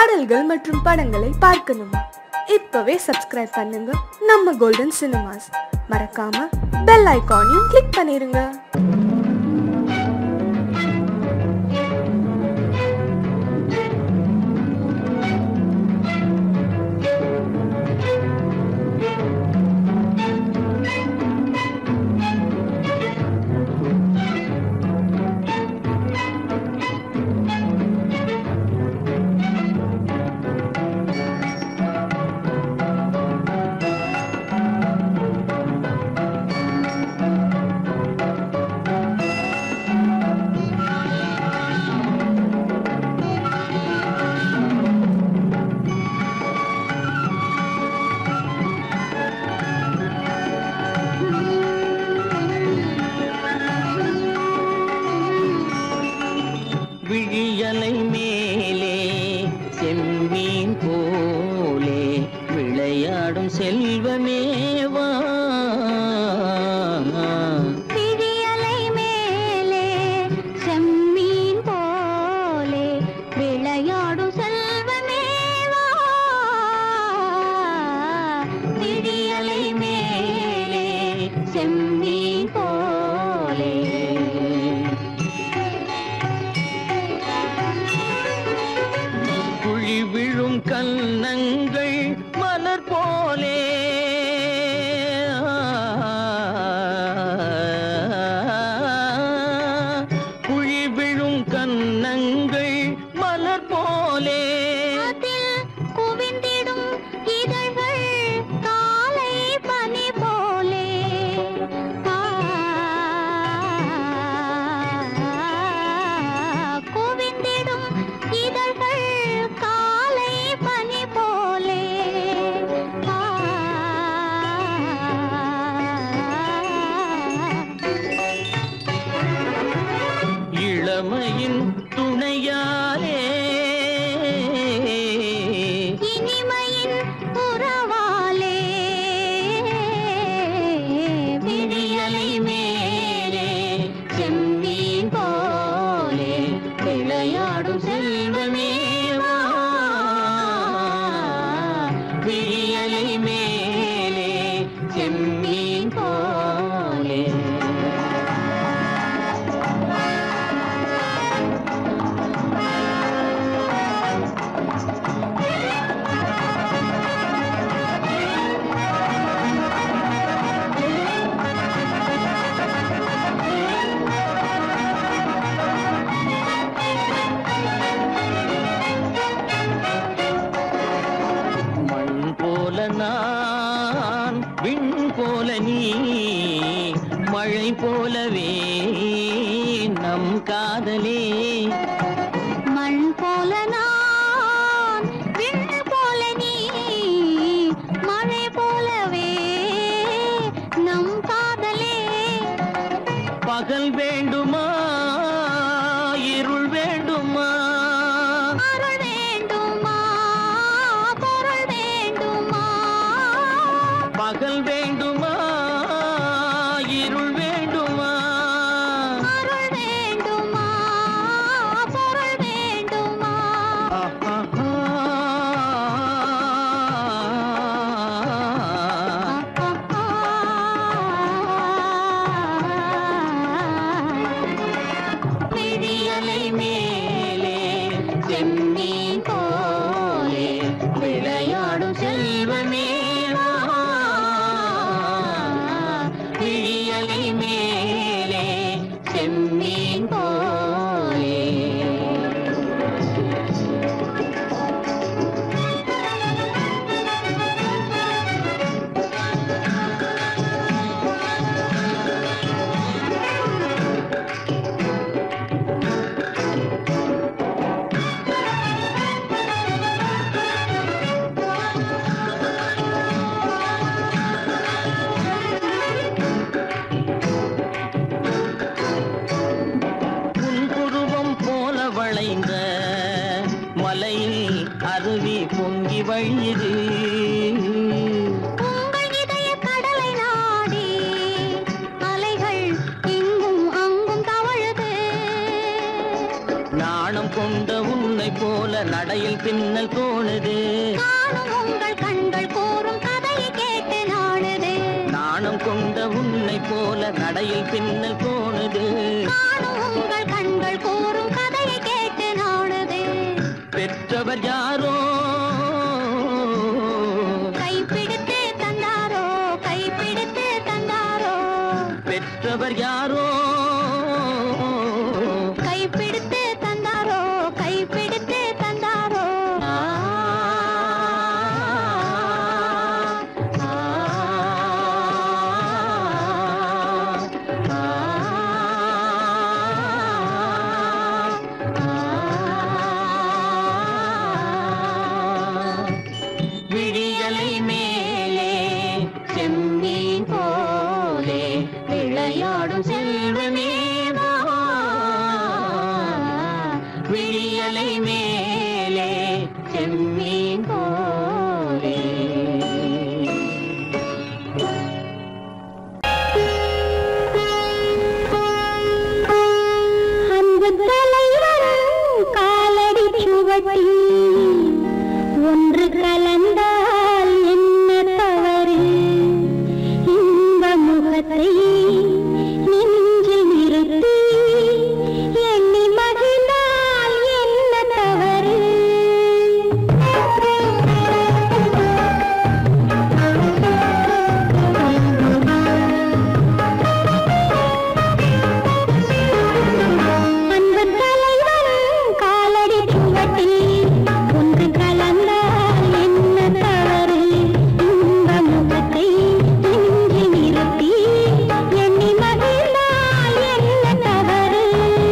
பாடல்கள் மற்றும் படங்களை பார்க்கணுமா இப்பவே சப்ஸ்கிரைப் பண்ணுங்க நம்ம கோல்டன் சினிமாஸ் மறக்காம பெல் ஐகானையும் கிளிக் பண்ணிருங்க விழியலை மேலே செம்மீன் போலே விளையாடும் செல்வமேவா விழியலை மேலே செம்மீன் போலே விளையாடும் செல்வமேவா விழியலை மேலே செம்மீன் போலே குழி விழும் கன்னங்கள் மலர் போலே குழி விழும் கன்னங்கள் மலர் போலே அதில் குவிந்திடும் இதழ்கள் காலை பனி போலே ஆ, குவிந்திடும் இதழ்கள் காலை பனி போலே ஆ, இளமையின் துணையாலே இனிமையின் உறவாலே விழியலை மேலே செம்மீன் போலே விளையாடும் செல்வமேவா விழியலை மேலே செம்மீன் போலே மண் போல நான் விண் போல நீ மழை போலவே நம் காதலே மண் போல நான் விண் போல நீ மழை போலவே நம் காதலே பகல் வேண்டுமா இருள் வேண்டுமா அருள் வேண்டுமா பொருள் வேண்டுமா பகல் வேண்டுமா இருள் வேண்டுமா அருள் வேண்டுமா பொருள் வேண்டுமா விழியலை மேலே செம்மீன் போலே விளையாடும் செல்வமேவா விழியலை மேலே செம்மீன் போலே உன் புருவம் போல வளைந்த மலையில் அருவி பொங்கி வழியுது உங்கள் இதய கடலை நாடி அலைகள் இங்கும் அங்கும் தவழுது நாணம் கொண்ட உன்னை போல நடையில் பின்னல் தோணுது காணும் உங்கள் கண்கள் கூறும் கதையை கேட்டு நாடுது நாணம் கொண்ட உன்னை போல நடையில் பின்னல் தோணுது காணும் உங்கள் கண்கள் கூறும் கதையை கேட்டு நாடுது பெற்றவர் யாரோ கைப்பிடித்து தந்தாரோ கைப்பிடித்து தந்தாரோ பெற்றவர் யாரோ கைப்பிடித்து தந்தாரோ கைப்பிடித்து தந்தாரோ ஆ, ஆ, விழியலை மேலே செம்மீன் போலே விளையாடும் செல்வமேவா விழியலை மேலே செம்மீன் போலே அன்பு தலைவர் காலடி சுவட்டில் ஒன்று கலந்தால் என்ன தவறு இன்ப முகத்தை நெஞ்சில் நிறுத்தி எண்ணி மகிழ்ந்தால் என்ன தவறு அன்பு தலைவன் காலடி சுவட்டில் ஒன்று கலந்தால் என்ன தவறு இன்ப முகத்தை நெஞ்சில் நிறுத்தி எண்ணி மகிழ்ந்தால் என்ன தவறு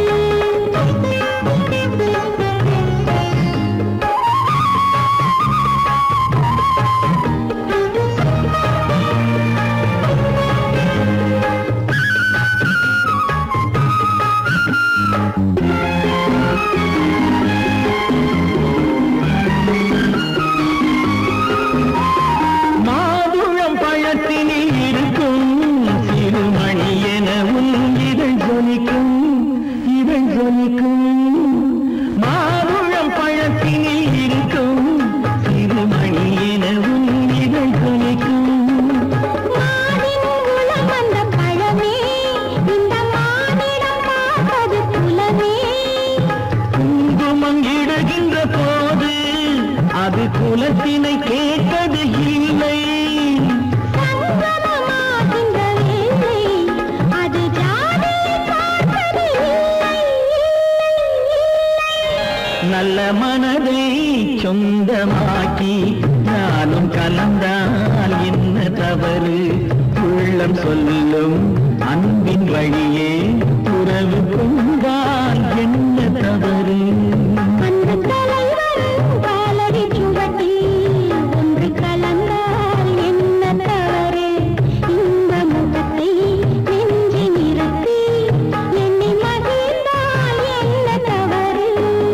மாதுளம் பழத்தினில் இருக்கும் சிறுமணி எனவும் இதழ் ஜொலிக்கும் இதழ் ஜொலிக்கும் மாதுளம் பழத்தினில் இருக்கும் சிறுமணி எனவும் இதழ் ஜொலிக்கும் மானின் குலம் வந்த பழமே இந்த மானிடம் பார்ப்பது குலமே குங்குமம் இடுகின்ற போது அது குலத்தினை கேட்பது இல்லை சங்கமமாகின்ற வேளை அது ஜாதியை பார்ப்பது இல்லை நல்ல மனதை சொந்தமாக்கி நானும் கலந்தால் என்ன தவறு உள்ளம் சொல்லும் அன்பின் வழியே உறவு கொண்டால் என்ன தவறு அந்த தலைவன் காலடி சுவட்டில் ஒன்று கலந்தால் என்ன தவறு இந்த முகத்தை நெஞ்சி நிறுத்தி எண்ணி மகிழ்ந்தால் என்ன தவறு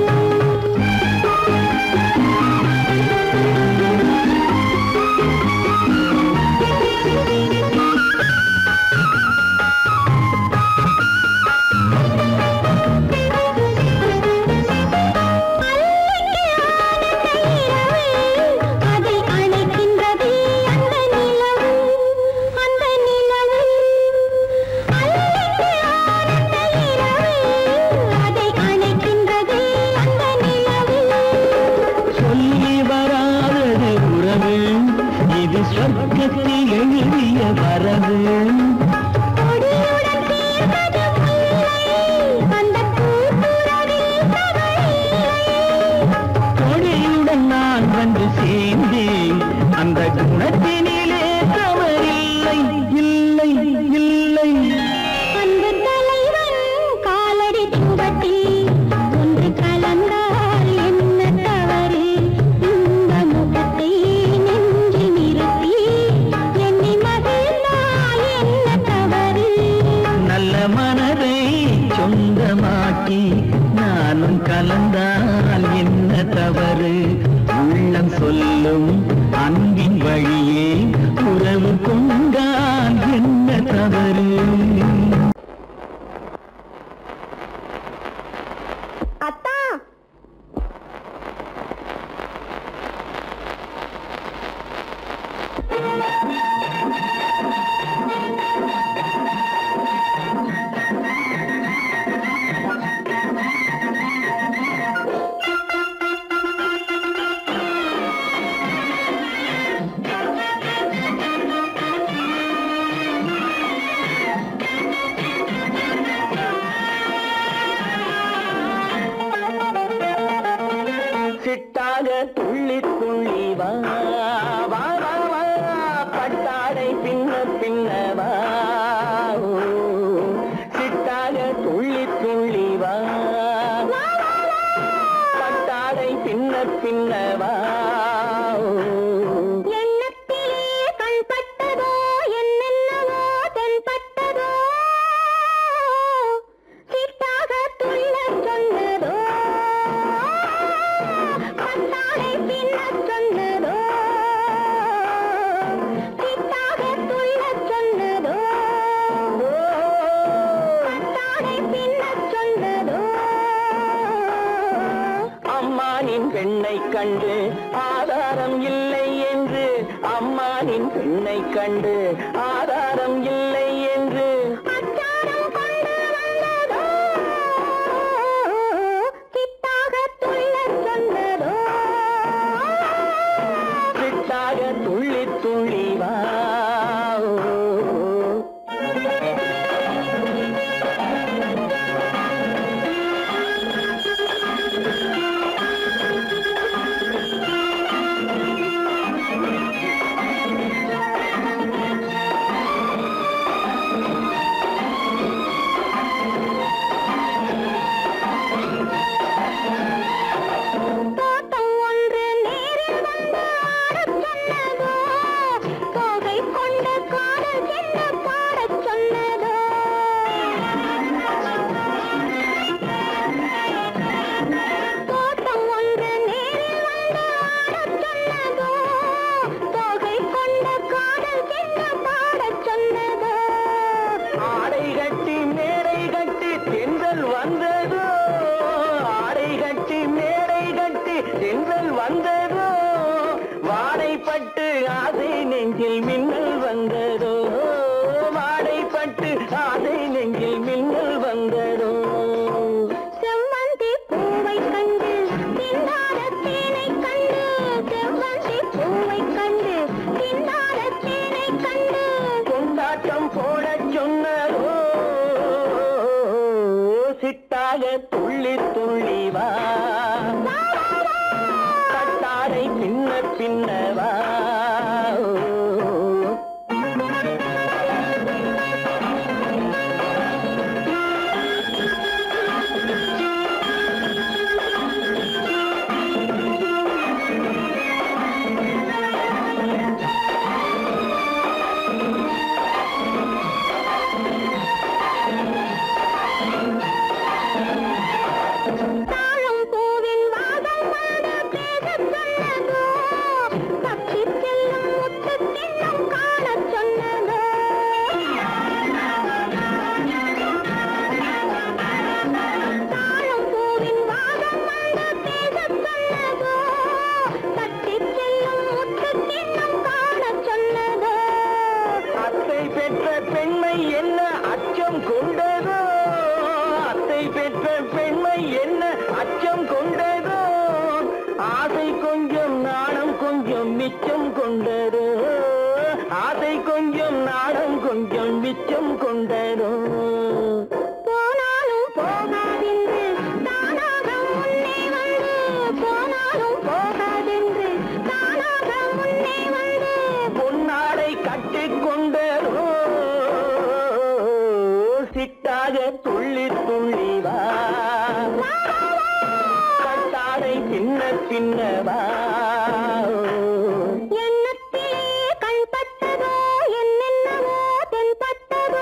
அதை அணைக்கின்றது அந்த நிலவு அந்த நிலவு அல்லிக்கு ஆனந்த இரவு அதை அணைக்கின்றது அந்த நிலவு சொல்லி வராதது உறவு இது சொர்க்கத்தில் எழுதிய வரவு கொடியுடன் சேர்ந்தது முல்லை அந்த பூத்துறவில் தவறில்லை கொடியுடன் நான் வந்து சேர்ந்தேன் அந்த குணத்தினிலே தவறில்லை இல்லை இல்லை அன்பு தலைவன் காலடி சுவட்டில் ஒன்று கலந்தால் என்ன தவறு இந்த முகத்தை நெஞ்சில் நிறுத்தி எண்ணி மகிழ்ந்தால் என்ன தவறு நல்ல மனதை சொந்தமாக்கி நானும் கலந்தால் என்ன தவறு உள்ளம் சொல்லும் அன்பின் வழியே உறவு கொண்டால் என்ன தவறு அத்தா சிட்டாக துள்ளி துள்ளி வா வா வா வா பட்டாடை பின்ன பின்ன வா ஓ, சிட்டாக துள்ளி துள்ளி வா பட்டாடை பின்ன பின்ன வா ஓ. எண்ணத்திலே கண்பட்டதோ என்னென்னவோ தென்பட்டதோ சிட்டாக துள்ளச் சொன்னதோ பட்டாடை பின்னச் சொன்னதோ சிட்டாக துள்ளச் சொன்னதோ பட்டாடை பின்னச் சொன்னதோ அம்மானின் பெண்ணை கண்டு ஆதாரம் இல்லை என்று அம்மானின் பெண்ணை கண்டு ஆதாரம் இல்லை என்று அச்சாரம் கொண்டு வந்ததோ சித்தாக துள்ளச் சொன்னதோ சிட்டாக துள்ளி துள்ளி வா தோட்டம் ஒன்று நேரில் வந்து ஆடச் சொன்னதோ தோகை கொண்ட காதல் என்ன பாடச் சொன்னதோ தோட்டம் ஒன்று நேரில் வந்து ஆடச் சொன்னதோ தோகை கொண்ட காதல் என்ன பாடச் சொன்னதோ ஆடை கட்டி மேடை கட்டி தென்றல் வந்ததோ ஆடை கட்டி மேடை கட்டி தென்றல் வந்ததோ வாடைப்பட்டு ஆசை நெஞ்சில் மின்னல் வந்ததோ வாடைப்பட்டு ஆசை நெஞ்சில் மின்னல் வந்ததோ செவ்வந்தி பூவை கண்டு திண்டாட தேனை கண்டு செவ்வந்தி பூவை கண்டு திண்டாட தேனை கண்டு கொண்டாட்டம் போடச் சொன்னதோ சிட்டாக துள்ளி துள்ளி வா கட்டாடை பின்ன பின்ன வா தாழம் பூவின் வாதம் வந்து பேசச் சொன்னதோ தப்பிச் செல்லும் முத்துக் கிண்ணம் காணச் சொன்னதோ தாழம் பூவின் வாதம் வந்து பேசச் சொன்னதோ தப்பிச் செல்லும் முத்துக் கிண்ணம் காணச் சொன்னதோ அத்தை பெற்ற பெண்மை என்ன அச்சம் கொண்டதோ அத்தை பெற்ற பெண்மை என்ன அச்சம் கொண்டதோ ஆசை கொஞ்சம் நாணம் கொஞ்சம் மிச்சம் கொண்டதோ ஆசை கொஞ்சம் நாணம் கொஞ்சம் மிச்சம் கொண்டதோ போனாலும் போகாதென்று தானாக முன்னே வந்து போனாலும் போகாதென்று தானாக முன்னே வந்து பொன்னாடை கட்டிக் கொண்டதோ சிட்டாக துள்ளி துள்ளி வா கட்டாடை பின்ன பின்ன வா எண்ணத்திலே கண்பட்டதோ என்னென்னவோ தென்பட்டதோ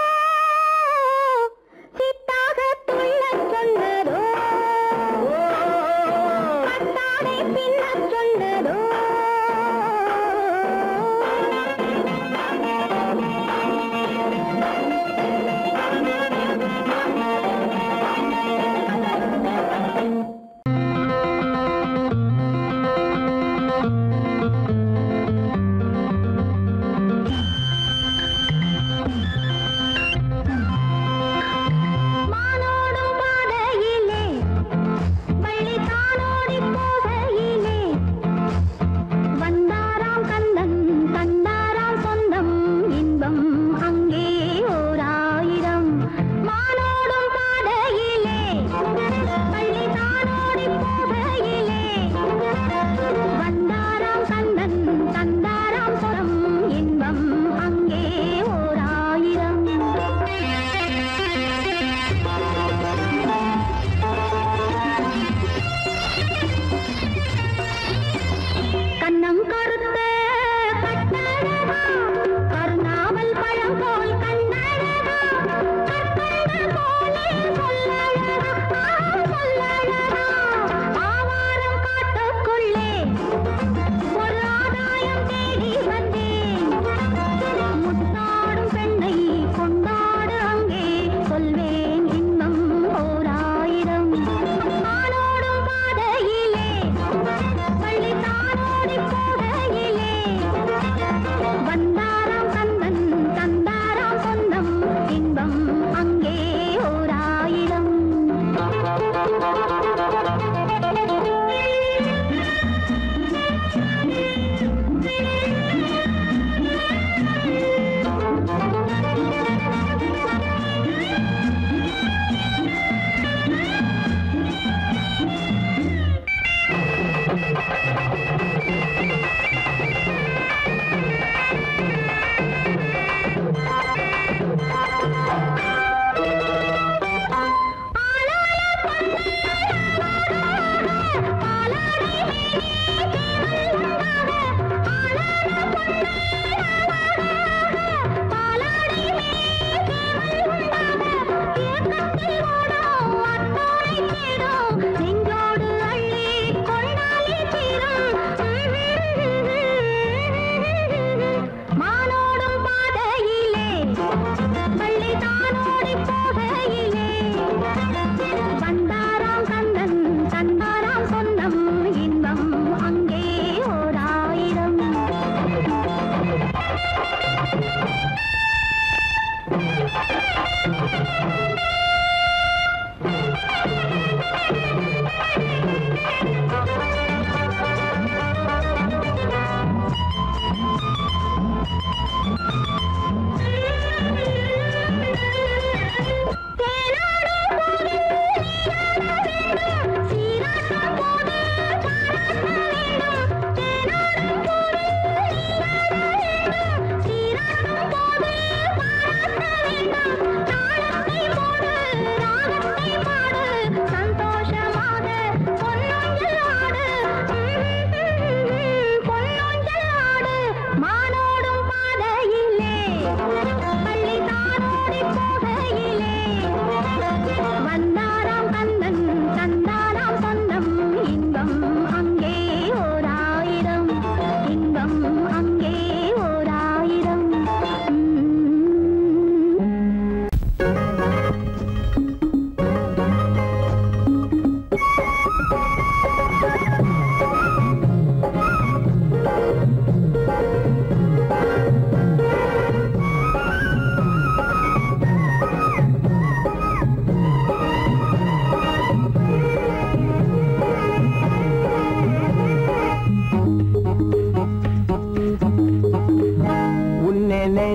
சித்தாக துள்ளச் சொன்னதோ பட்டாடை பின்னச் சொன்னதோ மானோடும் பாதையிலே வள்ளி தானோடி போகையிலே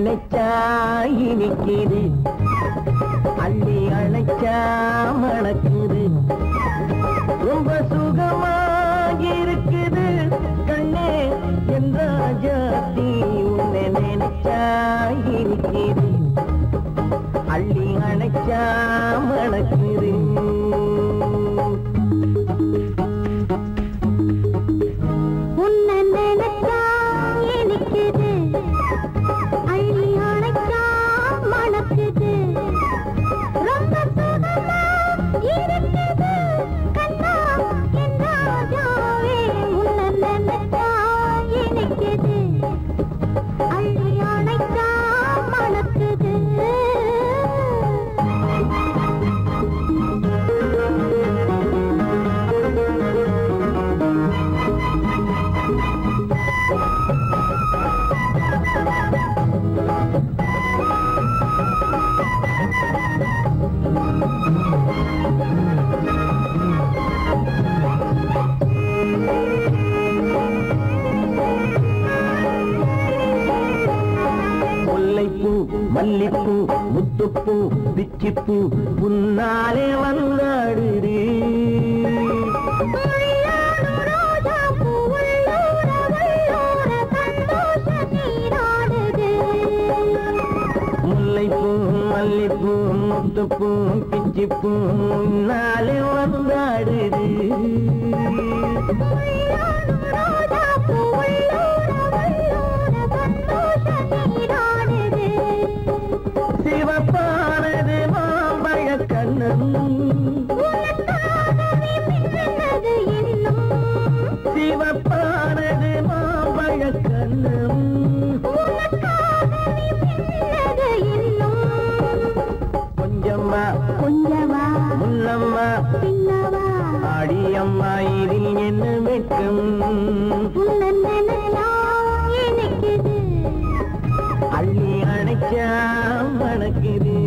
நினைச்சா இனிக்குது அள்ளி அழைச்சா மணக்குது ரொம்ப சுகமாக இருக்குது கண்ணே என் ராஜாத்தி உன்னை நினைச்சா இனிக்குது அள்ளி அணைச்சா மணக்குது உன்னை நினைச்சா இனிக்குது அள்ளி அணைச்சா மணக்குது ரொம்ப சுகமா இருக்குது கண்ணா என் ராஜாவே உன்னை நினைச்சா இனிக்குது அள்ளி அணைச்சா மணக்குது முல்லைப்பூ மல்லிப்பூ முத்துப்பூ பிச்சிப்பூ உன்னாலே வந்தாடுது முள்ளாடு ரோஜா பூ உள்ளூர வள்ளூர சந்தோஷ நீராடுது முல்லைப்பூ மல்லிப்பூ முத்துப்பூ பிச்சிப்பூ உன்னாலே வந்தாடுது முள்ளாடு ரோஜா பூ உள்ளூர வள்ளூர சந்தோஷ நீராடுது சிவப்பானது மாம்பழ கண்ணம் உனக்காகவே மின்னது இன்னும் சிவப்பானது மாம்பழ கண்ணம் உனக்காகவே மின்னது இன்னும் கொஞ்சம்மா கொஞ்சவா முன்னம்மா பின்னவா அடியம்மா இதில் என்ன வெட்கம் உன்னை நினைச்சா இனிக்குது அள்ளி அணைச்சா மணக்குது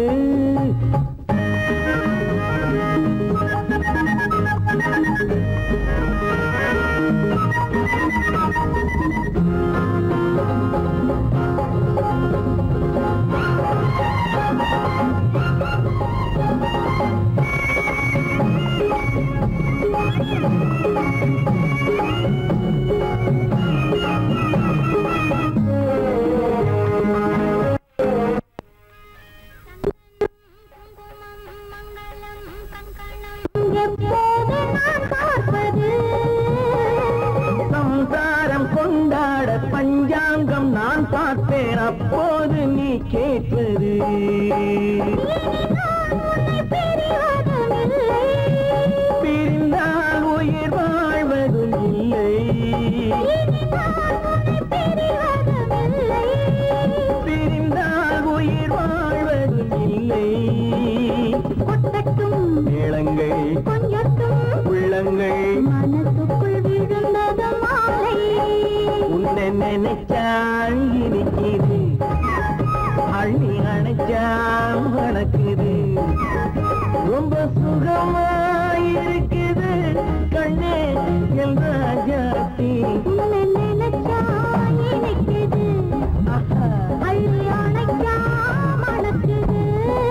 எப்போது நான் பார்ப்பது சம்சாரம் கொண்டாட பஞ்சாங்கம் நான் பார்ப்பேன் அப்போது நீ கேட்பது பிரிவதுமில்லை பிரிந்தால் உயிர் வாழ்வதும் இல்லை பிரிவதுமில்லை பிரிந்தால் உயிர் வாழ்வதும் இல்லை கொட்டட்டும் மேளங்கள் கொஞ்சட்டும் உள்ளங்கள் மனசுக்குள் விழுந்தது மாலை உன்னை நினைச்சால் இனிக்குது அள்ளி அணைச்சா மணக்குது ரொம்ப சுகமாயிருக்குது கண்ணே என் ராஜாத்தி உன்னை நினைச்சா இனிக்குது ஆஹா. அள்ளி அணைச்சா மணக்குது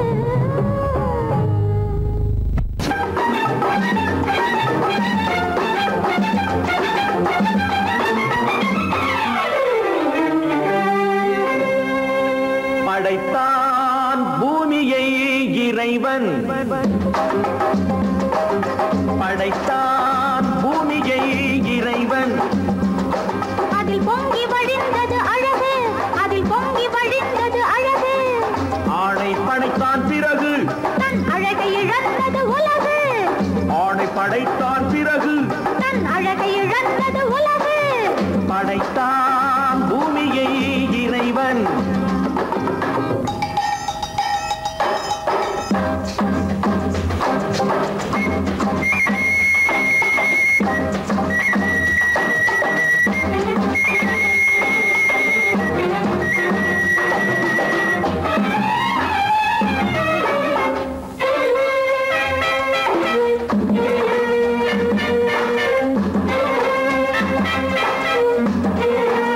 படைத்தான் பூமியை இறைவன் படைத்தான் பூமியை இறைவன் அதில் பொங்கி வழிந்தது அழகு அதில் பொங்கி வழிந்தது அழகு ஆணை படைத்தான் பிறகு தன் அழகை இழந்தது உலகு ஆணை படைத்தான் பிறகு தன் அழகை இழந்தது உலகு படைத்தான் பூமியை இறைவன் ஆ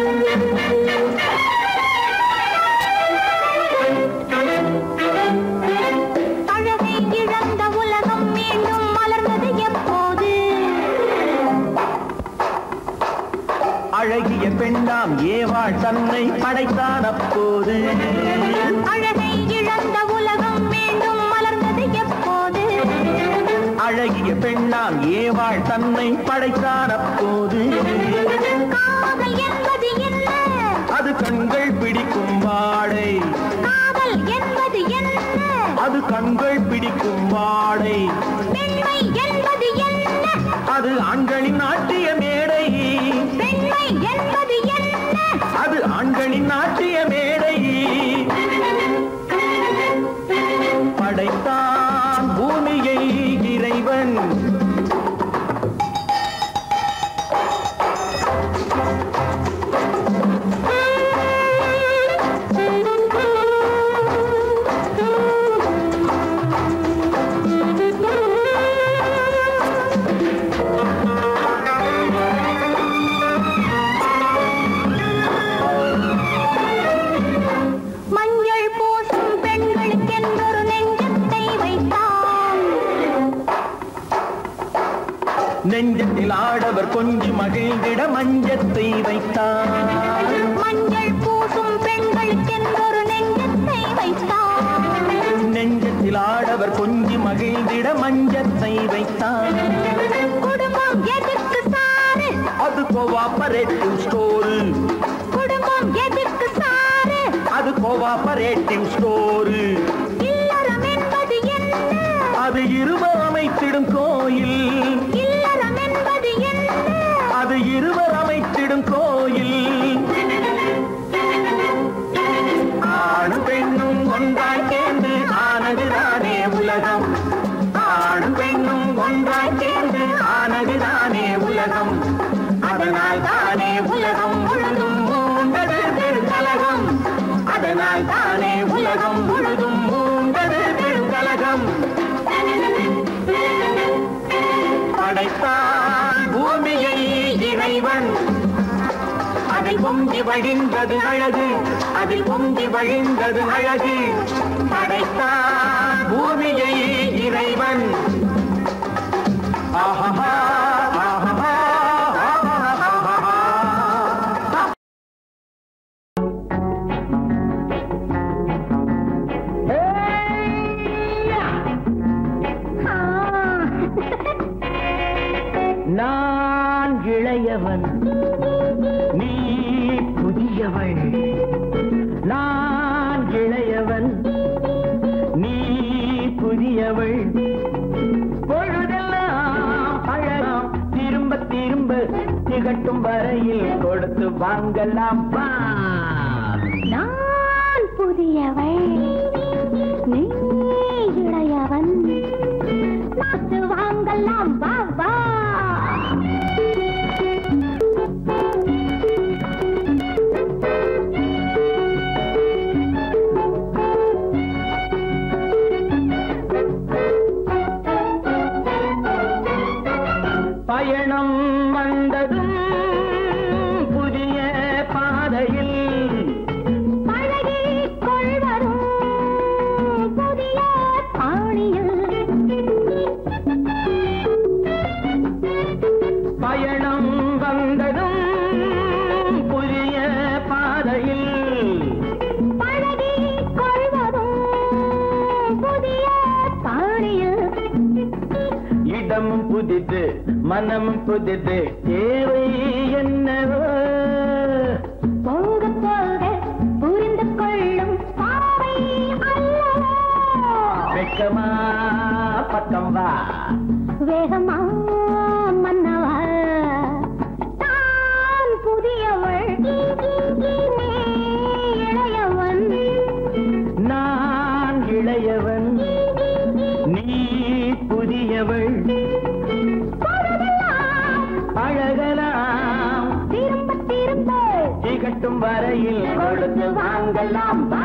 அழகிய பெண்ணாம் ஏவாள் தன்னை படைத்தான் அப்போது அழகை இழந்த உலகம் மீண்டும் மலர்ந்தது எப்போது அழகிய பெண்ணாம் ஏவாள் தன்னை படைத்தான் அப்போது காதல் என்பது என்ன அது கண்கள் பிடிக்கும் வாடை காதல் என்பது என்ன அது கண்கள் பிடிக்கும் வாடை பெண்மை என்பது என்ன அது ஆண்களின் நாட்டிய மேடை பெண்மை என்பது என்ன அது ஆண்களின் நாட்டிய மேடை படைத்தான் பூமியை இறைவன் மஞ்சள் பூசும் பெண்களுக்கென்றொரு நெஞ்சத்தை வைத்தான் நெஞ்சத்தில் ஆடவர் கொஞ்சி மகிழ்ந்திட மஞ்சத்தை வைத்தார் மஞ்சள் பூசும் பெண்களுக்கென்றொரு நெஞ்சத்தை வைத்தான் நெஞ்சத்தில் ஆடவர் கொஞ்சி மகிழ்ந்திட மஞ்சத்தை வைத்தார் குடும்பம் எதற்கு சாரு அது கோவாபரேட்டிவ் ஸ்டோரு குடும்பம் எதற்கு சாரு அது கோவாபரேட்டிவ் ஸ்டோரு இல்லறம் என்பது என்ன அது இருவர் அமைத்திடும் கோயில் இல்லறம் என்பது என்ன அது இருவர் அமைத்திடும் கோயில் ஆணும் பெண்ணும் ஒன்றாய் சேர்ந்து ஆனதுதானே உலகம் ஆணும் பெண்ணும் ஒன்றாய் சேர்ந்து ஆனதுதானே உலகம் அதனால் தானே உலகம் முழுதும் மூண்டது பெருங்கலகம் அதனால் தானே உலகம் முழுதும் மூண்டது பெருங்கலகம் படைத்தான் பூமியை இறைவன் அதில் பொங்கி வழிந்தது அழகு அதில் பொங்கி வழிந்தது அழகு படைத்தான் பூமியை இறைவன் ஆஹா ஆஹா நான் இளையவன் நீ புதியவள் நான் இளையவன் நீ புதியவள் பொழுதெல்லாம் அழகாம் திரும்ப திரும்ப திகட்டும் வரையில் கொடுத்து வாங்கலாம் வா நான் புதியவள் நீ இளையவன் பார்த்து வாங்கலாம் வா வா பயணம் வந்ததும் புதிய பாதையில் பழகிக் கொள்வரும் புதிய பாணியில் பயணம் வந்ததும் புதிய பாதையில் பழகிக் கொள்வரும் புதிய பாணியில் இடமும் புதிது மனமும் புதிது தேவை என்னவோ போக போக புரிந்து கொள்ளும் பாவை அல்லவோ வெக்கமா பக்கம் வா வேகமா மன்னவா தான் புதியவள் நீ இளையவன் நான் இளையவன் நீ புதியவள் பொழுதெல்லாம் அழகலாம் திரும்ப திரும்ப திகட்டும் வரையில் கொடுத்து வாங்கலாம் வா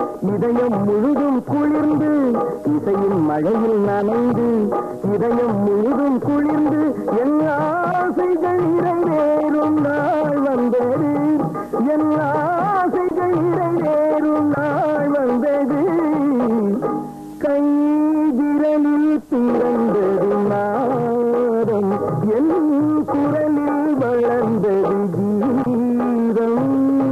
இதயம் முழுதும் குளிர்ந்து இசையின் மழையில் நனைந்து இதயம் முழுதும் குளிர்ந்து என் ஆசைகள் நிறைவேறும் நாள் வந்தது என் ஆசைகள் நிறைவேறும் நாள் வந்தது கை விரலில் பிறந்தது நாதம் என் குரலில் வளர்ந்தது கீதம்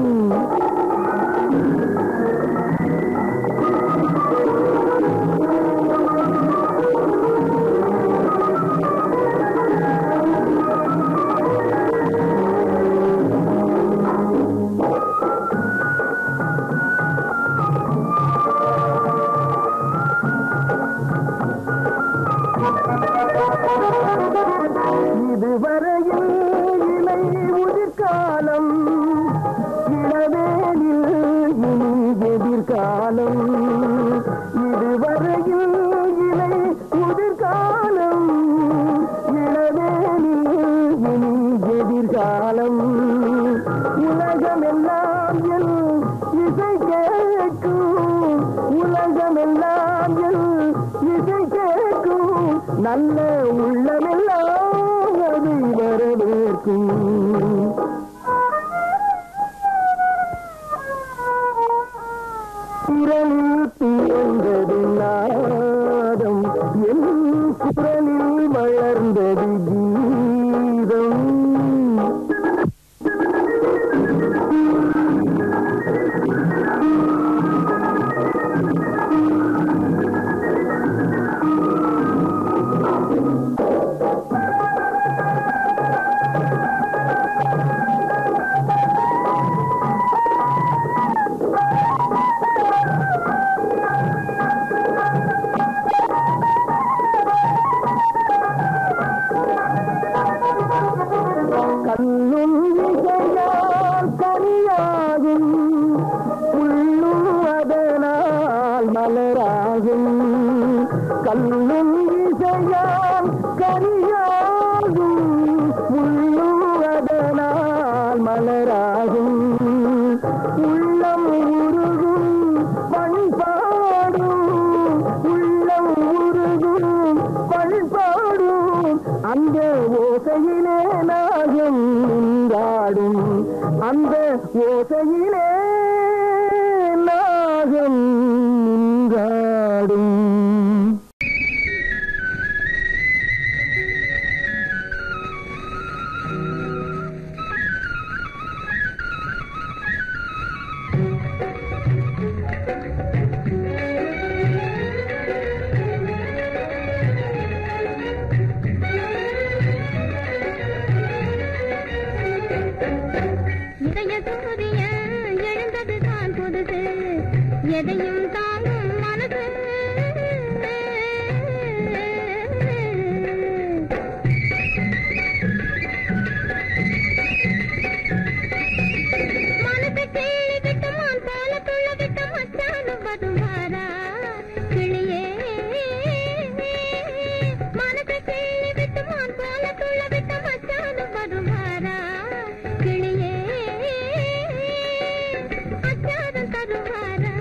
இதுவரையில் இலை உதிர்காலம் இளவேனில் இனி எதிர்காலம் இதுவரையில் இலை உதிர்காலம் இளவேனில் இனி எதிர்காலம் உலகமெல்லாம் என் இசை கேட்கும் உலகமெல்லாம் என் இசை கேட்கும் நல்ல உள்ளமெல்லாம் அதை வரவேற்கும் குரலில் பிறந்தது நாதம் என் குரலில் வளர்ந்தது கீதம் கண்ணும் இசையால் கனியாகும் உள்ளும் அதனால் மலராகும் கண்ணும் இசையால் கனியாகும் உள்ளும் அதனால் மலராகும் உள்ளம் உருகும் பண்பாடும் உள்ளம் உருகும் பண்பாடும் அந்த ஓசையிலே நாகம் நின்றாடும் அந்த ஓசையிலே நாகம் நின்றாடும் இதய சூரியன் எழுந்தது தான் புதுசு எதையும் தாங்கும் மனசு மனசு கேள்வி விட்டு மான் போல துள்ள விட்டு மச்சானும் வருவாரா கிளியே மனசு கேள்வி விட்டு மான் போல துள்ள விட்டு மச்சானும் வருவாரா கிளியே அச்சாரம் தருவாரா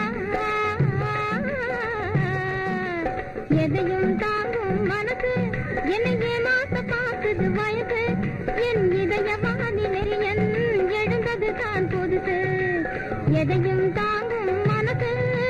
எதையும் தாங்கும் மனசு என்னை ஏமாத்த பார்க்குது வயது என் இதயவானிலே என் எழுந்தது தான் புதுசு எதையும் தாங்கும் மனசு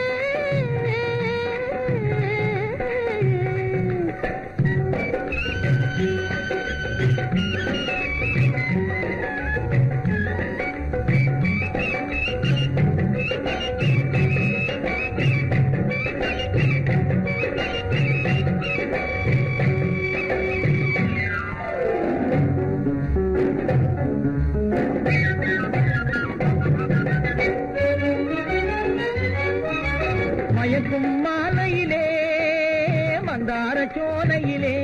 மயக்கும் மாலையிலே மந்தார சோலையிலே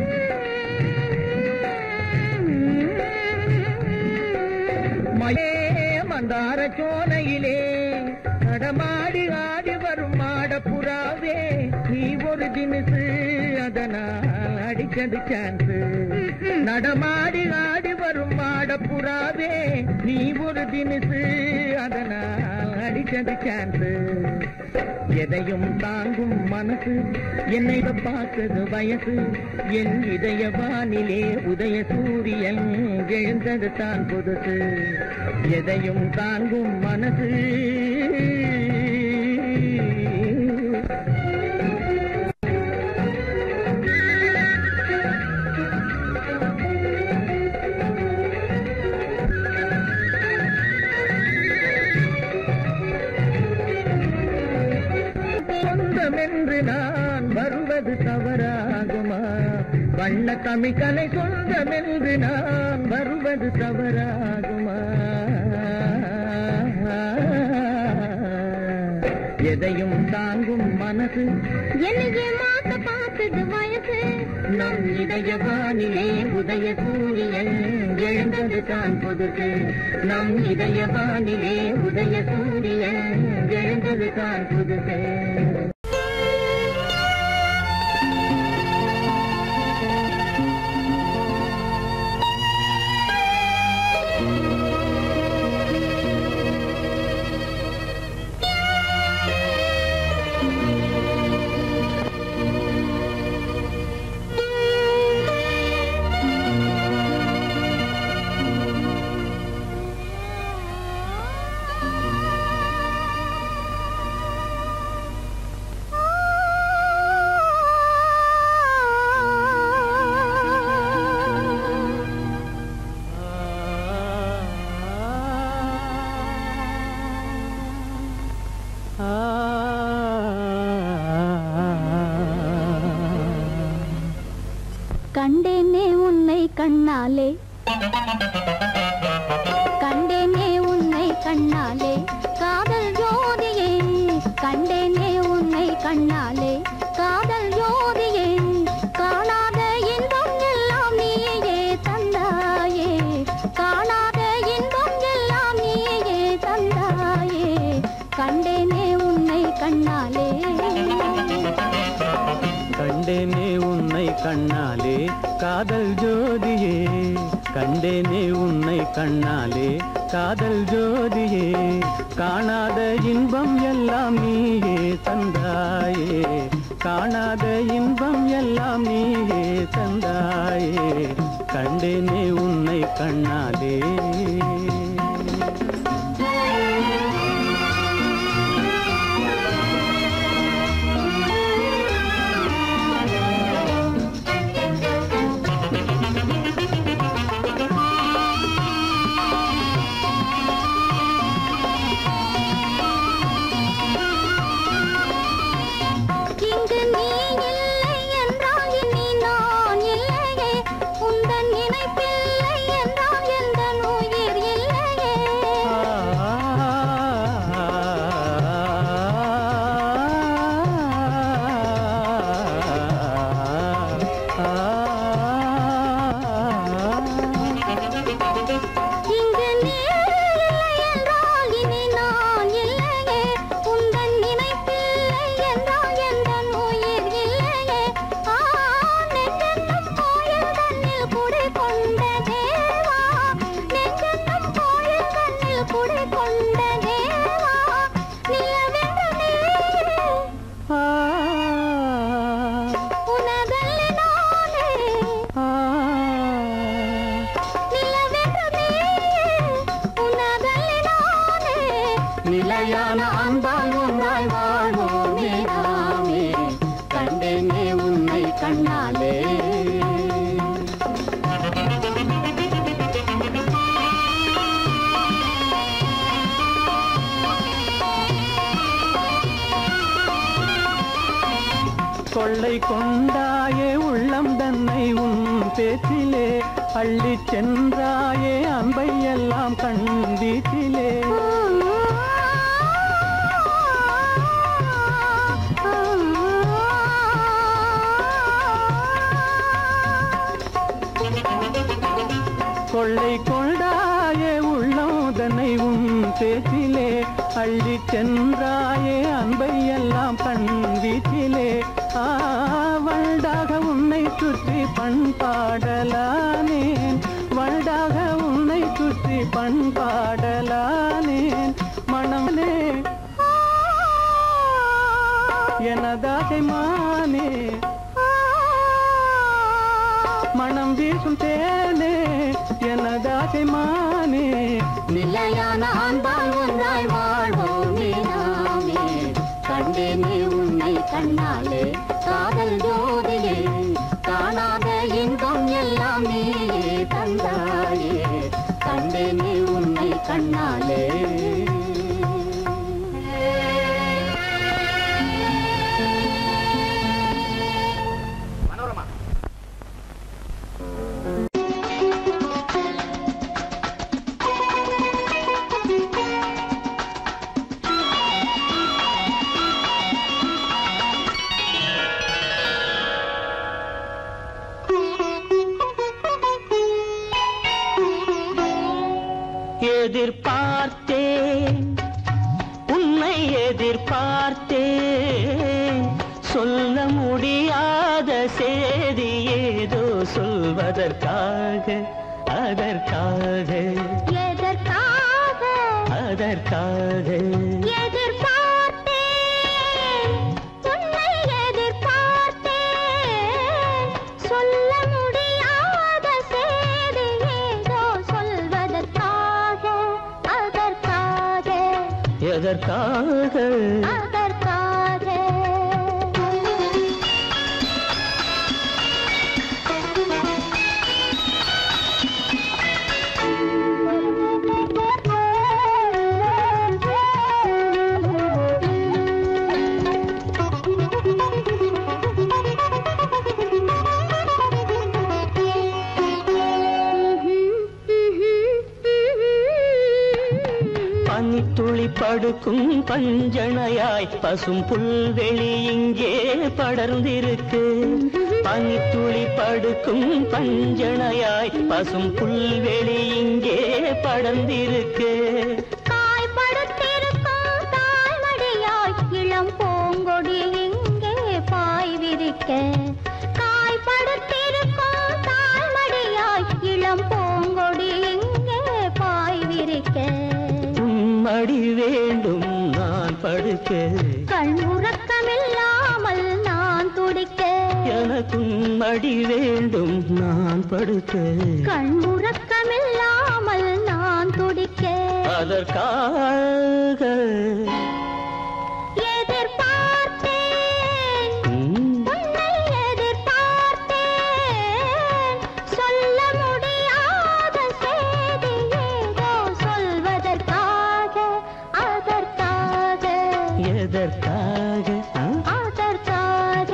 மயே மந்தார சோலையிலே நடமாடி ஆடி வரும் மாடப்புறாவே நீ ஒரு தினசு அதனால் அடிச்சது சான்ஸ் நடமாடி ஆடி வரும் மாடப்புறாவே நீ ஒரு தினசு அதனால் அடிச்சது சான்ஸ் எதையும் தாங்கும் மனசு என்னை பார்த்தது வயசு என் இதய வானிலே உதய சூரியன் எழுந்தது தான் புதுசு எதையும் தாங்கும் மனசு சொந்தமென்று நான் வருவது தவறாகுமா வண்ண தமிழ்கலை சொந்தமென்று நான் வருவது தவறாகுமா எதையும் தாங்கும் மனசு என்னையே மாத்த பார்த்தது வயசு நம் இதய வானிலே உதய சூரியன் எழுந்தது தான் புதுசு நம் இதய வானிலே உதய சூரியன் எழுந்தது தான் புதுசு கண்டேனே உன்னை கண்ணாலே கண்டேனே உன்னை கண்ணாலே காதல் ஜோதியே கண்டேனே உன்னை கண்ணாலே காதல் ஜோதியே காணாத இன்பம் எல்லாம் நீயே தந்தாயே காணாத இன்பம் எல்லாம் நீயே தந்தாயே கண்டேனே உன்னை கண்ணாலே கண்டேனே உன்னை கண்ணாலே காதல் ஜோதியே கண்டேனே உன்னை கண்ணாலே காதல் ஜோதியே காணாத இன்பம் எல்லாம் நீயே தந்தாயே காணாத இன்பம் எல்லாம் நீயே தந்தாயே கண்டேனே உன்னை கண்ணாலே இங்கு நீ இல்லை என்றால் இனி நான் இல்லையே உந்தன் நினைப்பில்லை என்றால் எந்த உயிர் இல்லையே இங்கு நீ இல்லை என்றால் இனி நான் இல்லையே உந்தன் நினைப்பில்லை என்றால் எந்த உயிர் இல்லையே ஆ நெஞ்சென்னும் கோயில் தன்னில் குடி கொண்ட தேவா நெஞ்சென்னும் கோயில் தன்னில் குடி கொண்ட தேவா நிலவென்று நீ உனதல்லி நானே நிலவென்று நீ உனதல்லி நானே நிலையான அன்பால் ஒன்றாய் வாழ்வோமே நாமே கண்டேனே உன்னை கண்ணாலே கொள்ளை கொண்டாயே உள்ளம் தன்னை உன் பேச்சிலே அள்ளிச் சென்றாயே அன்பை எல்லாம் கண் வீட்டிலே கொள்ளை கொண்டாயே உள்ளம் தன்னை உன் பேச்சிலே அள்ளிச் சென்றாயே அன்பை எல்லாம் கண் வீட்டிலே ஆவல்டாக உன்னை சுற்றி பண்பாடலானேன் வல்டாக உன்னை சுற்றி பண்பாடலானேன் மனமே மானே மனம் வீசும் தேனே எனதாசை மானே நிலையான அன்பால் ஒன்றாய் வாழ்வோமே நாமே கண்டேனே உன்னை கண்ணாலே காதல் ஜோதியே காணாத இன்பம் எல்லாம் நீயே தந்தாயே கண்டேனே உன்னை கண்ணாலே எதிர்பார்த்தேன் உன்னை எதிர்பார்த்தேன் சொல்ல முடியாத செய்தி ஏதோ சொல்வதற்காக அதற்காக எதற்காக அதற்காக எதிர்பார்த்தேன் உன்னை எதிர்பார்த்தேன் சொல்ல முடியாத செய்தி ஏதோ சொல்வதற்காக அதற்காக எதற்காக அதற்காக பனித்துளி படுக்கும் பஞ்சணையாய் பசும் புல்வெளி இங்கே படர்ந்திருக்கு பனித்துளி படுக்கும் பஞ்சணையாய் பசும் புல்வெளி இங்கே படர்ந்திருக்கு காய்படுத்திருக்கும் தாய்மடியாய் இளம் பூங்கொடி இங்கே பாய் விரிக்க காய்படுத்திருக்கும் தாய்மடியாய் இளம் பூங்கொடி இங்கே பாய் விரிக்க உம்மடி வேண்டும் நான் படுக்க கண் உறக்கமில்லாமல் நான் துடிக்க எனக்கும் மடி வேண்டும் நான் படுக்க கண் உறக்கமில்லாமல் நான் துடிக்க அதற்காக எதிர்பார்த்தேன் ம், உன்னை எதிர்பார்த்தேன் சொல்ல முடியாத செய்தி ஏதோ சொல்வதற்காக அதற்காக எதற்காக ஆ? அதற்காக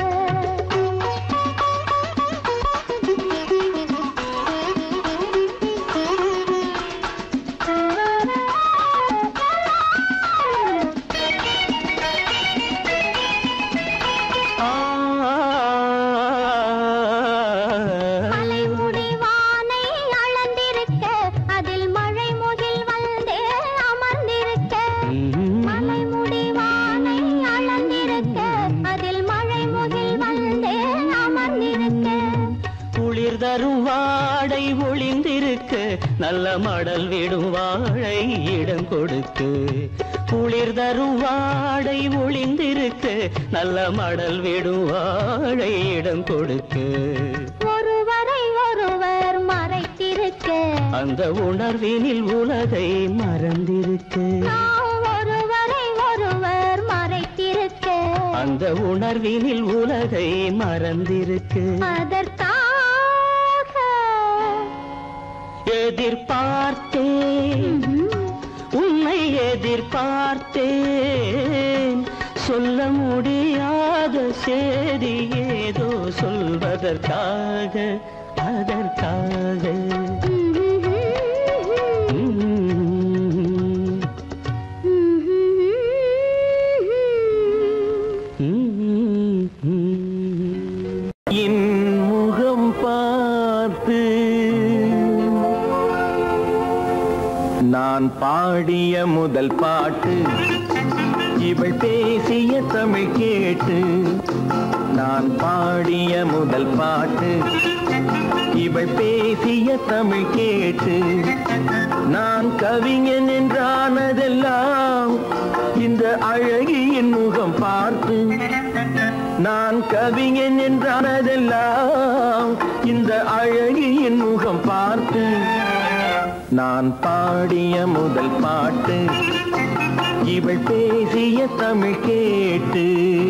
மலைமுடி வானை அளந்திருக்க அதில் மழை முகில் வந்தே அமர்ந்திருக்க மலைமுடி வானை அளந்திருக்க அதில் மழை முகில் வந்தே அமர்ந்திருக்க குளிர் தரும் வாடை ஒளிந்திருக்கு நல்ல மடல் விடும் வாழை இடம் கொடுக்கு குளிர் தரும் வாடை ஒளிந்திருக்கு நல்ல மடல் விடும் வாழை இடம் கொடுக்கு ஒருவரை ஒருவர் மறைத்திருக்க அந்த உணர்வினில் உலகை மறந்திருக்கு நாம் ஒருவரை ஒருவர் மறைத்திருக்க அந்த உணர்வினில் உலகை மறந்திருக்கு அதற்காக எதிர்பார்த்தேன் உன்னை எதிர்பார்த்தேன் சொல்ல முடியாத செய்தி ஏதோ சொல்வதற்காக அதற்காக ம், ம், ம். என் முகம் பார்த்து நான் பாடிய முதல் பாட்டு இவள் பேசிய தமிழ் கேட்டு நான் பாடிய முதல் பாட்டு இவள் பேசிய தமிழ் கேட்டு நான் கவிஞன் என்றானதெல்லாம் இந்த அழகியின் முகம் பார்த்து நான் கவிஞன் என்றானதெல்லாம் இந்த அழகியின் முகம் பார்த்து நான் பாடிய முதல் பாட்டு இவள் பேசிய தமிழ் கேட்டு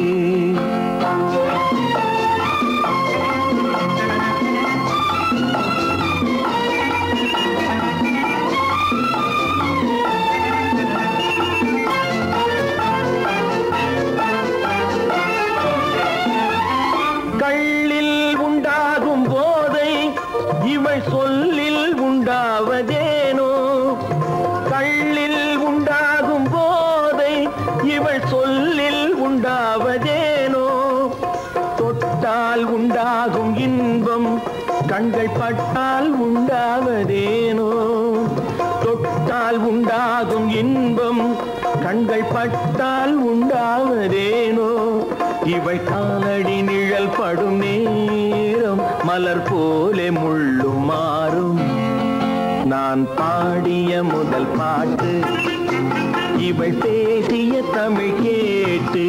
கள்ளில் உண்டாகும் போதை இவள் சொல்லில் உண்டாவதேனோ கள்ளில் உண்டாகும் போதை இவள் சொல்லில் உண்டாவதேனோ தொட்டால் உண்டாகும் இன்பம் கண்கள் பட்டால் உண்டாவதேனோ தொட்டால் உண்டாகும் இன்பம் கண்கள் பட்டால் உண்டாவதேனோ இவள் காலடி நிழல் படும் நேரம் மலர் போலே முள்ளும் மாறும் நான் பாடிய முதல் பாட்டு இவள் பேசிய தமிழ் கேட்டு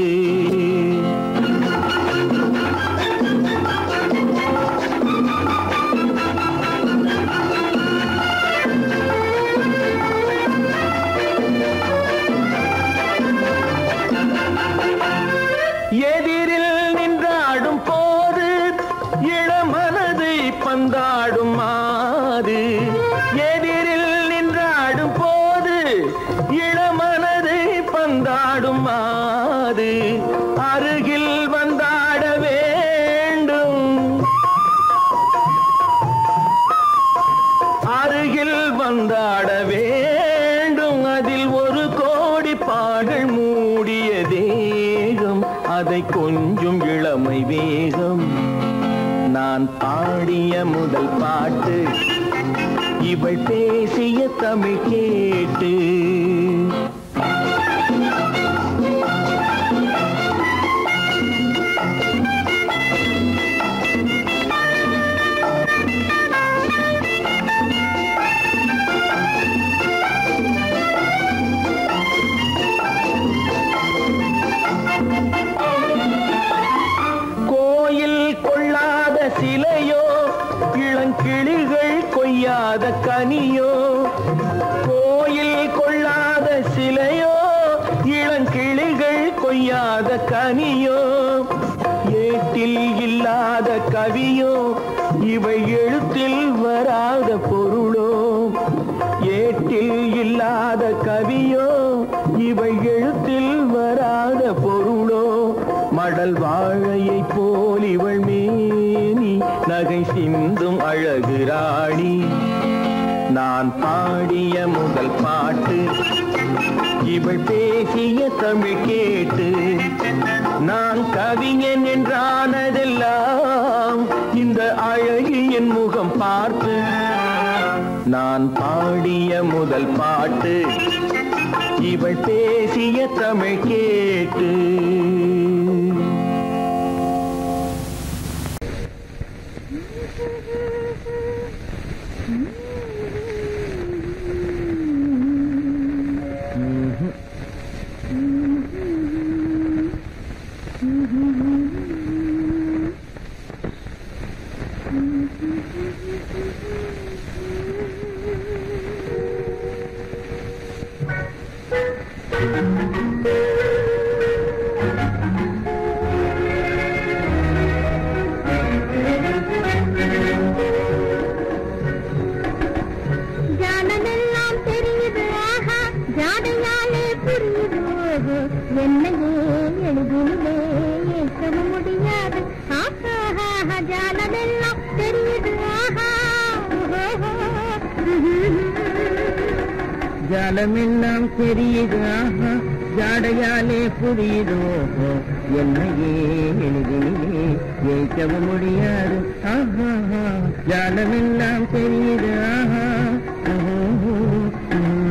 எதிரில் நின்றாடும் போது இளமனதை பந்தாடும் மாது எதிரில் நின்றாடும் போது இளமனதை பந்தாடும் மாது அருகில் வந்தாட வேண்டும் அருகில் வந்தாட வேண்டும் அதில் ஒரு கோடி பாடல் மூடிய தேகம் அதை கொஞ்சம் இளமை வேகம் நான் பாடிய முதல் பாட்டு இவள் பேசிய தமிழ் கேட்டு கோயில் கொள்ளாத சிலையோ இளங்கிளிகள் கொய்யாத கனியோ கோயில் கொள்ளாத சிலையோ இளங்கிளிகள் கொய்யாத கனியோ ஏட்டில் இல்லாத கவியோ இவை எழுத்தில் வராத பொருளோ ஏட்டில் இல்லாத கவியோ இவை எழுத்தில் வராத பொருளோ மடல் வாழையை போல் இவள் மேனி நகை சிந்தும் அழகு ராணி நான் பாடிய முதல் பாட்டு இவள் பேசிய தமிழ் கேட்டு நான் கவிஞன் என்றானதெல்லாம் இந்த அழகியின் முகம் பார்த்து நான் பாடிய முதல் பாட்டு இவள் பேசிய தமிழ் கேட்டு ஜானமெல்லாம் தெரியுது ஆஹா ஜாடையாலே புரியுது ஓஹோ என்னையே எழுதினே ஏற்க முடியாது ஆஹா ஆஹா, ஜானமெல்லாம் தெரியுது ஆஹா ஓஹோ. ஜாலமெல்லாம் தெரியுது ஆஹா ஜாடையாலே புரியுது ஓஹோ என்னையே எழுதினே ஏற்கவும் முடியாது ஆஹா ஆஹா. ஜாலமெல்லாம் தெரியுது ஆஹா ஓஹோ. உம்.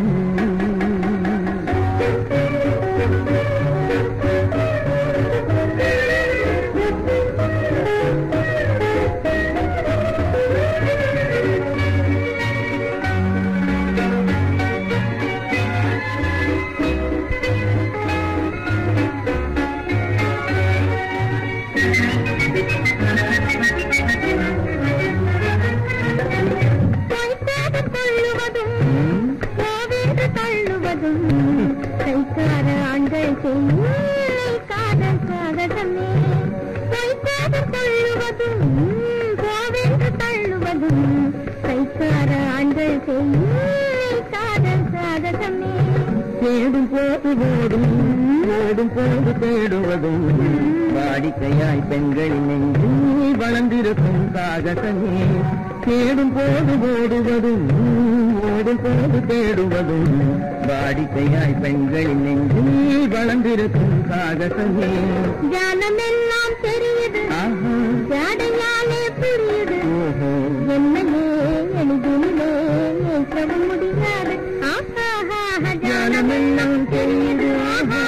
தேடும் போது தேடுவதும் வாடிக்கையாய் பெண்களின் நெஞ்சில் வளர்ந்திருக்கும் சாகசமே தேடும் போது ஓடுவதும் ஓடும் போது தேடுவதும் வாடிக்கையாய் பெண்களின் நெஞ்சில் வளர்ந்திருக்கும் சாகசமே ஜானமெல்லாம் தெரியுது ஆஹா ஜாடையாலே புரியுது ஓஹோ என்னையே எளிதிலே ஏற்க முடியாது ஆஹா ஜானமெல்லாம் தெரியுது ஆஹா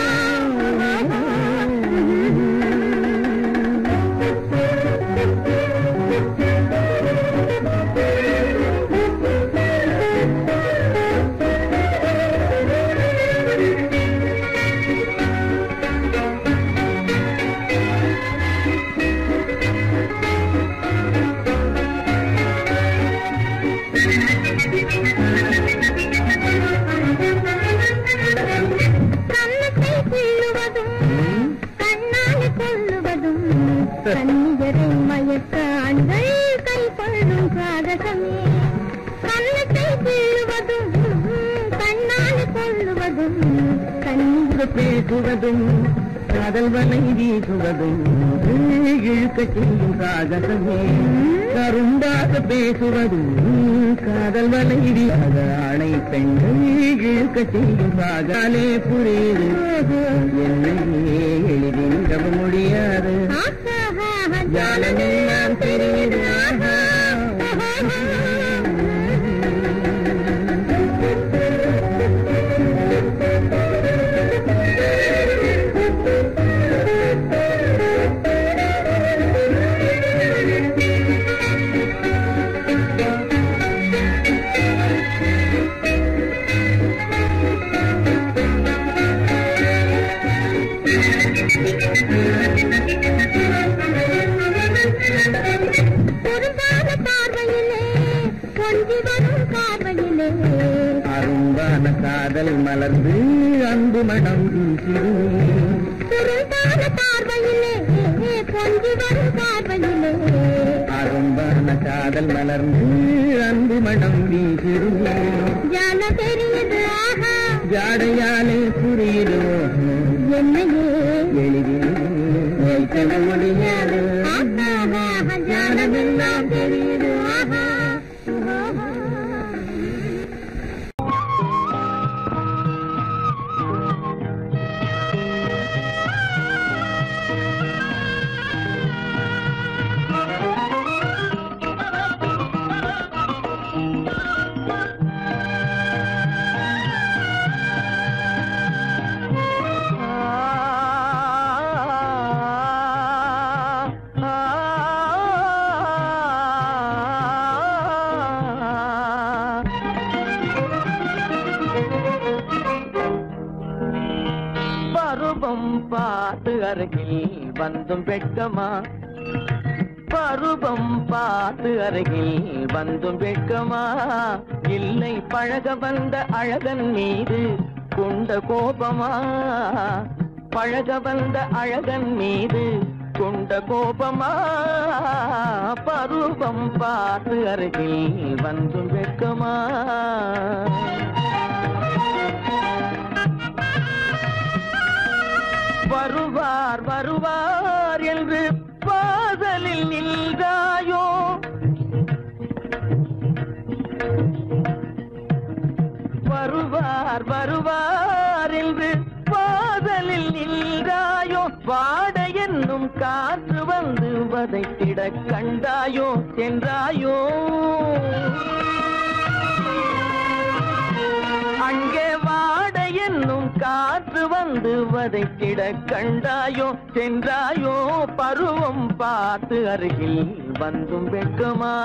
கன்னத்தை கிள்ளுவதும் கண்ணால் கொள்ளுவதும் கண்ணியரை மயக்க ஆண்கள் கை கொள்ளும் சாகசமே கன்னத்தை கிள்ளுவதும் கண்ணால் கொள்ளுவதும் கண்ணீர் பேசுவதும் காதல் வலை வீசுவதும் இழுக்க செய்யும் சாகசமே கரும்பாக பேசுவதும் காதல் வலை வீசாத ஆணை பெண்கள் இழுக்க செய்யும் சாகாலே புரியுது என்னையே எளிதில் நம்ப முடியாது ஜாலமெல்லாம் தெரியுது ஆஹா. பொருந்தாத பார்வையிலே கொஞ்சி வரும் பார்வையிலே அரும்பான காதல் மலர்ந்து அன்பு மனம் வீசிடுமே பொருந்தாத பார்வையிலே கொஞ்சி வரும் பார்வையிலே அரும்பான காதல் மலர்ந்து அன்பு மனம் வீசிடுமே ஜான தெரியுது ஆஹா ஜாடையாலே புரியுதோ என்னையே எளிதில் வைக்க முடியாது ஜானமெல்லாம் தெரியுது ஆஹா பருவம் பார்த்து அருகில் வந்தும் வெட்கமா பருவம் பார்த்து அருகில் வந்தும் வெட்கமா இல்லை பழக வந்த அழகன் மீது கொண்ட கோபமா பழக வந்த அழகன் மீது கொண்ட கோபமா பருவம் பார்த்து அருகில் வந்தும் வெட்கமா வருவார் வருவார் என்று பாதலில் நின்றாயோ வருவார் வருவார் என்று பாதலில் நின்றாயோ வாட என்னும் காற்று வந்து வதைத்திட கண்டாயோ சென்றாயோ அங்கே வாட என்னும் காற்று வந்து வதைத்திட கண்டாயோ சென்றாயோ பருவம் பார்த்து அருகில் வந்தும் வெட்கமா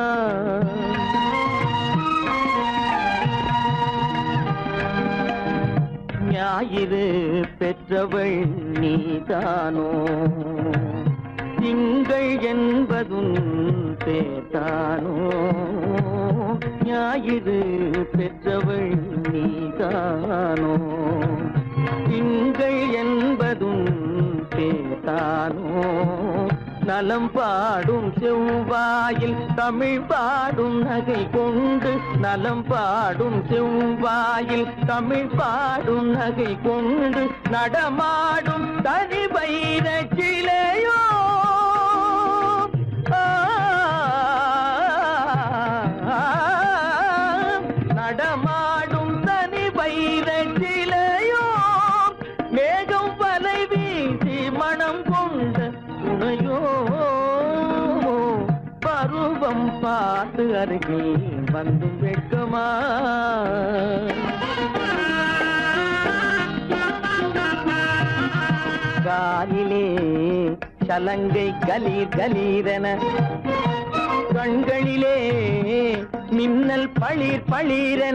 ஞாயிறு பெற்றவள் நீதானோ திங்கள் என்பதும் பேத்தானோ ஞாயிறு பெற்றவள் நீதானோ திங்கள் என்பதும் பேத்தானோ நலம் பாடும் செவ்வாயில் தமிழ் பாடும் நகை கொண்டு நலம் பாடும் செவ்வாயில் தமிழ் பாடும் நகை கொண்டு நடமாடும் தனி வைர சிலையோ நடமாடும் தனி வைர சிலையோ மேகம் வலை வீசி மனம் கொண்ட துணையோ பருவம் பார்த்து அருகில் வந்து வெட்கமா காலிலே சலங்கை கலீர் கலீரென கண்களிலே மின்னல் பளிர் பளிரென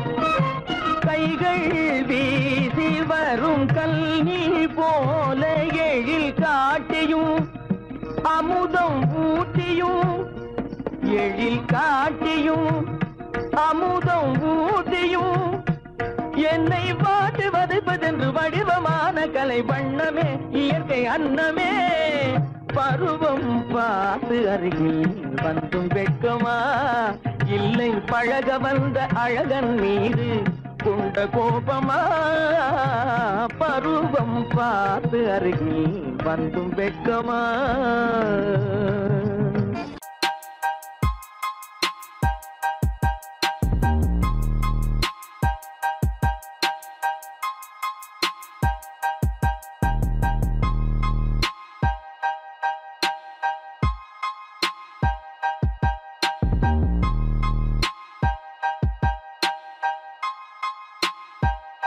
கைகள் வீசி வரும் கல்வி போல எழில் காட்டியும் அமுதம் ஊட்டியும் எழில் காட்டியும் அமுதம் ஊட்டியும் என்னை பாட்டு வதைப்பதென்று வடிவமான கலை வண்ணமே இயற்கை அன்னமே பருவம் பார்த்து அருகில் வந்தும் வெட்கமா இல்லை பழக வந்த அழகன் மீது கொண்ட கோபமா பருவம் பார்த்து அருகில் வந்தும் வெட்கமா